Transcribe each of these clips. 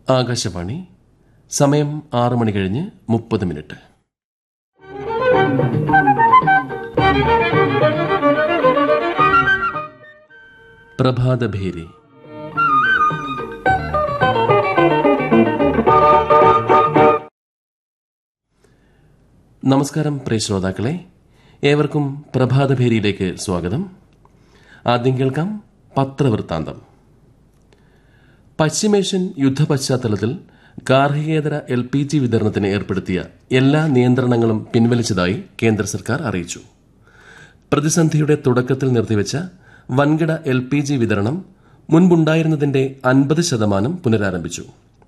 ആകാശവാണി സമയം ആറ് മണി കഴിഞ്ഞ് മുപ്പത് മിനിറ്റ് പ്രഭാതഭേരി നമസ്കാരം പ്രിയ ശ്രോതാക്കളെ ഏവർക്കും പ്രഭാതഭേരിയിലേക്ക് സ്വാഗതം ആദ്യം കേൾക്കാം പത്രവൃത്താന്തം പശ്ചിമേഷ്യൻ യുദ്ധ പശ്ചാത്തലത്തിൽ ഗാർഹികേതര എൽ പി ജി വിതരണത്തിന് ഏർപ്പെടുത്തിയ എല്ലാ നിയന്ത്രണങ്ങളും പിൻവലിച്ചതായി കേന്ദ്ര സർക്കാർ അറിയിച്ചു പ്രതിസന്ധിയുടെ തുടക്കത്തിൽ നിർത്തിവെച്ച വൻകിട എൽ പി ജി വിതരണം മുൻപുണ്ടായിരുന്നതിന്റെ അൻപത് ശതമാനം പുനരാരംഭിച്ചു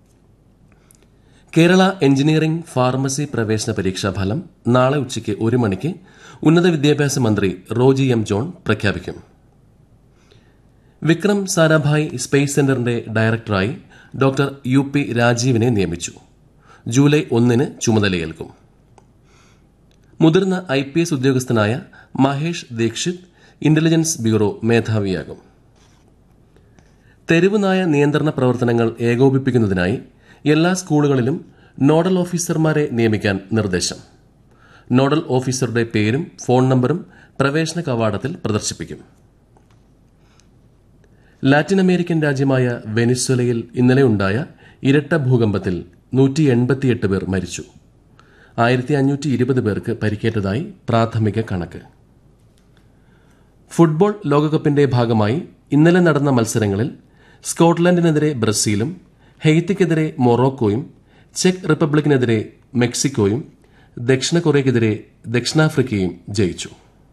കേരള എഞ്ചിനീയറിംഗ് ഫാർമസി പ്രവേശന പരീക്ഷാ ഫലം നാളെ ഉച്ചയ്ക്ക് ഒരു മണിക്ക് ഉന്നത വിദ്യാഭ്യാസ മന്ത്രി റോജി എം ജോൺ പ്രഖ്യാപിക്കും വിക്രം സാരാഭായ് സ്പേസ് സെന്ററിന്റെ ഡയറക്ടറായി ഡോക്ടർ യു പി രാജീവിനെ നിയമിച്ചു ജൂലൈ ഒന്നിന് ചുമതലയേൽക്കും മുതിർന്ന ഐ പി എസ് ഉദ്യോഗസ്ഥനായ മഹേഷ് ദീക്ഷിത് ഇന്റലിജൻസ് ബ്യൂറോ മേധാവിയാകും തെരുവ് നായ നിയന്ത്രണ പ്രവർത്തനങ്ങൾ ഏകോപിപ്പിക്കുന്നതിനായി എല്ലാ സ്കൂളുകളിലും നോഡൽ ഓഫീസർമാരെ നിയമിക്കാൻ നിർദ്ദേശം നോഡൽ ഓഫീസറുടെ പേരും ഫോൺ നമ്പറും പ്രവേശന കവാടത്തിൽ പ്രദർശിപ്പിക്കും ലാറ്റിൻ അമേരിക്കൻ രാജ്യമായ വെനിസ്വലയിൽ ഇന്നലെ ഉണ്ടായ ഇരട്ട ഭൂകമ്പത്തിൽ നൂറ്റി എൺപത്തിയെട്ട് പേർ മരിച്ചു ആയിരത്തി അഞ്ഞൂറ്റി ഇരുപത് പേർക്ക് പരിക്കേറ്റതായി പ്രാഥമിക കണക്ക് ഫുട്ബോൾ ലോകകപ്പിന്റെ ഭാഗമായി ഇന്നലെ നടന്ന മത്സരങ്ങളിൽ സ്കോട്ട്ലൻഡിനെതിരെ ബ്രസീലും ഹെയ്ത്തിക്കെതിരെ മൊറോക്കോയും ചെക്ക് റിപ്പബ്ലിക്കിനെതിരെ മെക്സിക്കോയും ദക്ഷിണ കൊറിയയ്ക്കെതിരെ ദക്ഷിണാഫ്രിക്കയും ജയിച്ചു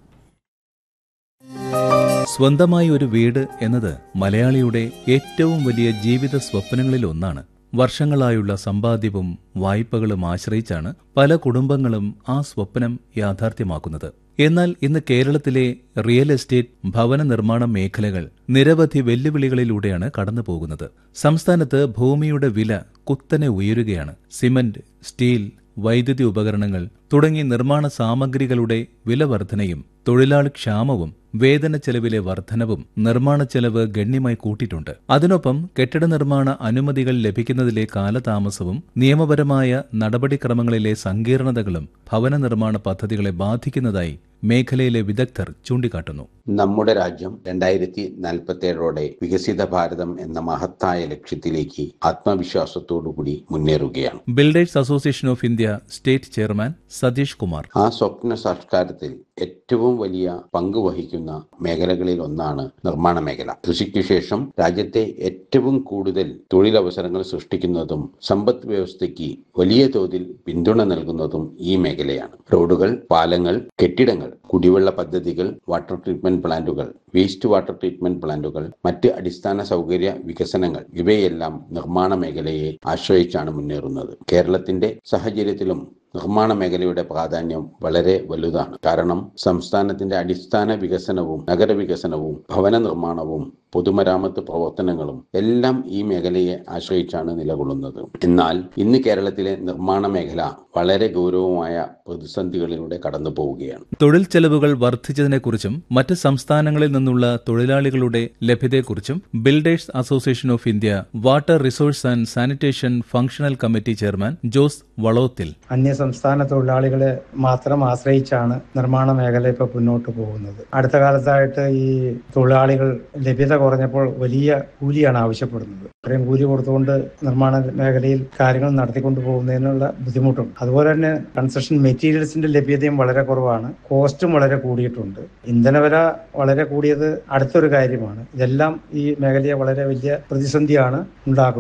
സ്വന്തമായി ഒരു വീട് എന്നത് മലയാളിയുടെ ഏറ്റവും വലിയ ജീവിത സ്വപ്നങ്ങളിൽ ഒന്നാണ് വർഷങ്ങളായുള്ള സമ്പാദ്യവും വായ്പകളും ആശ്രയിച്ചാണ് പല കുടുംബങ്ങളും ആ സ്വപ്നം യാഥാർത്ഥ്യമാക്കുന്നത് എന്നാൽ ഇന്ന് കേരളത്തിലെ റിയൽ എസ്റ്റേറ്റ് ഭവന നിർമ്മാണ മേഖലകൾ നിരവധി വെല്ലുവിളികളിലൂടെയാണ് കടന്നുപോകുന്നത് സംസ്ഥാനത്ത് ഭൂമിയുടെ വില കുത്തനെ ഉയരുകയാണ് സിമന്റ് സ്റ്റീൽ വൈദ്യുതി ഉപകരണങ്ങൾ തുടങ്ങി നിർമ്മാണ സാമഗ്രികളുടെ വില വർധനയും തൊഴിലാളി ക്ഷാമവും വേതന ചെലവിലെ വർധനവും നിർമ്മാണ ചെലവ് ഗണ്യമായി കൂട്ടിയിട്ടുണ്ട് അതിനൊപ്പം കെട്ടിട നിർമ്മാണ അനുമതികൾ ലഭിക്കുന്നതിലെ കാലതാമസവും നിയമപരമായ നടപടിക്രമങ്ങളിലെ സങ്കീർണതകളും ഭവന നിർമ്മാണ പദ്ധതികളെ ബാധിക്കുന്നതായി മേഖലയിലെ വിദഗ്ധർ ചൂണ്ടിക്കാട്ടുന്നു നമ്മുടെ രാജ്യം രണ്ടായിരത്തി നാൽപ്പത്തേഴോടെ വികസിത ഭാരതം എന്ന മഹത്തായ ലക്ഷ്യത്തിലേക്ക് ആത്മവിശ്വാസത്തോടുകൂടി മുന്നേറുകയാണ് builders association of India state chairman Satheesh Kumar ആ സ്വപ്ന സാക്ഷാത്കാരത്തിൽ ഏറ്റവും വലിയ പങ്ക് വഹിക്കുന്ന മേഖലകളിൽ ഒന്നാണ് നിർമ്മാണ മേഖല കൃഷിക്ക് ശേഷം രാജ്യത്തെ ഏറ്റവും കൂടുതൽ തൊഴിലവസരങ്ങൾ സൃഷ്ടിക്കുന്നതും സമ്പദ് വ്യവസ്ഥയ്ക്ക് വലിയ തോതിൽ പിന്തുണ നൽകുന്നതും ഈ മേഖലയാണ് റോഡുകൾ പാലങ്ങൾ കെട്ടിടങ്ങൾ കുടിവെള്ള പദ്ധതികൾ വാട്ടർ ട്രീറ്റ്മെന്റ് പ്ലാന്റുകൾ വേസ്റ്റ് വാട്ടർ ട്രീറ്റ്മെന്റ് പ്ലാന്റുകൾ മറ്റ് അടിസ്ഥാന സൗകര്യ വികസനങ്ങൾ ഇവയെല്ലാം നിർമ്മാണ മേഖലയെ ആശ്രയിച്ചാണ് മുന്നേറുന്നത് കേരളത്തിന്റെ സാഹചര്യത്തിലും നിർമ്മാണ മേഖലയുടെ പ്രാധാന്യം വളരെ വലുതാണ് കാരണം സംസ്ഥാനത്തിന്റെ അടിസ്ഥാന വികസനവും നഗരവികസനവും ഭവന നിർമ്മാണവും പൊതുമരാമത്ത് പ്രവർത്തനങ്ങളും എല്ലാം ഈ മേഖലയെ ആശ്രയിച്ചാണ് നിലകൊള്ളുന്നത് എന്നാൽ ഇന്ന് കേരളത്തിലെ നിർമ്മാണ മേഖല വളരെ ഗൗരവമായ പ്രതിസന്ധികളിലൂടെ കടന്നു പോവുകയാണ് തൊഴിൽ ചെലവുകൾ വർദ്ധിച്ചതിനെക്കുറിച്ചും മറ്റ് സംസ്ഥാനങ്ങളിൽ നിന്നുള്ള തൊഴിലാളികളുടെ ലഭ്യതയെക്കുറിച്ചും builders association of India water resource and sanitation functional committee chairman Jose Valothil അന്യസംസ്ഥാന തൊഴിലാളികളെ മാത്രം ആശ്രയിച്ചാണ് നിർമ്മാണ മേഖല ഇപ്പോൾ മുന്നോട്ട് പോകുന്നത് അടുത്ത കാലത്തായിട്ട് ഈ തൊഴിലാളികൾ ലഭ്യത കുറഞ്ഞപ്പോൾ വലിയ കൂലിയാണ് ആവശ്യപ്പെടുന്നത് ഇത്രയും കൂലി കൊടുത്തുകൊണ്ട് നിർമ്മാണ മേഖലയിൽ കാര്യങ്ങൾ നടത്തിക്കൊണ്ട് പോകുന്നതിനുള്ള ബുദ്ധിമുട്ടുണ്ട് അതുപോലെ തന്നെ കൺസ്ട്രക്ഷൻ മെറ്റീരിയൽസിന്റെ ലഭ്യതയും വളരെ കുറവാണ് കോസ്റ്റും വളരെ കൂടിയിട്ടുണ്ട് ഇന്ധനവില വളരെ കൂടിയത് അടുത്തൊരു കാര്യമാണ് ഇതെല്ലാം ഈ മേഖലയെ വളരെ വലിയ പ്രതിസന്ധിയാണ് ഉണ്ടാക്കുന്നത്